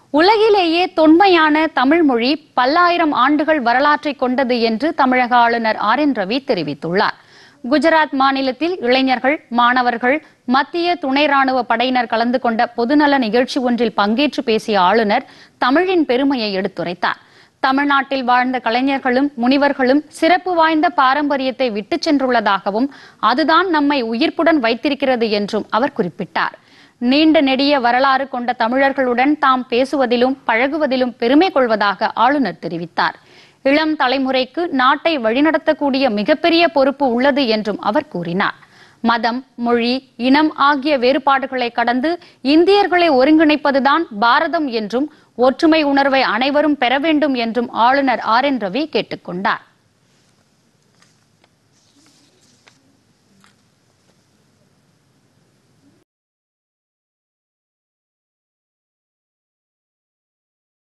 உலகிலேயே தொன்மையான தமிழ் மொழி பல்லாயிரம் ஆண்டுகள் வரலாற்றை கொண்டது என்று தமிழக ஆளுநர் ஆர் என் ரவி தெரிவித்துள்ளார் குஜராத் மாநிலத்தில் இளைஞர்கள் மாணவர்கள் மத்திய துணை ராணுவ படையினர் கலந்து கொண்ட பொதுநல நிகழ்ச்சி ஒன்றில் பங்கேற்று பேசிய ஆளுநர் தமிழின் பெருமையை எடுத்துரைத்தார் தமிழ்நாட்டில் வாழ்ந்த கலைஞர்களும் முனிவர்களும் சிறப்பு வாய்ந்த பாரம்பரியத்தை விட்டுச் சென்றுள்ளதாகவும் அதுதான் நம்மை உயிர்ப்புடன் வைத்திருக்கிறது என்றும் அவர் குறிப்பிட்டார் நீண்ட நெடிய வரலாறு கொண்ட தமிழர்களுடன் தாம் பேசுவதிலும் பழகுவதிலும் பெருமை கொள்வதாக ஆளுநர் தெரிவித்தார் இளம் தலைமுறைக்கு நாட்டை வழிநடத்தக்கூடிய மிகப்பெரிய பொறுப்பு உள்ளது என்றும் அவர் கூறினார் மதம் மொழி இனம் ஆகிய வேறுபாடுகளை கடந்து இந்தியர்களை ஒருங்கிணைப்பதுதான் பாரதம் என்றும் ஒற்றுமை உணர்வை அனைவரும் பெற வேண்டும் என்றும் ஆளுநர் ஆர் என் ரவி கேட்டுக்கொண்டார்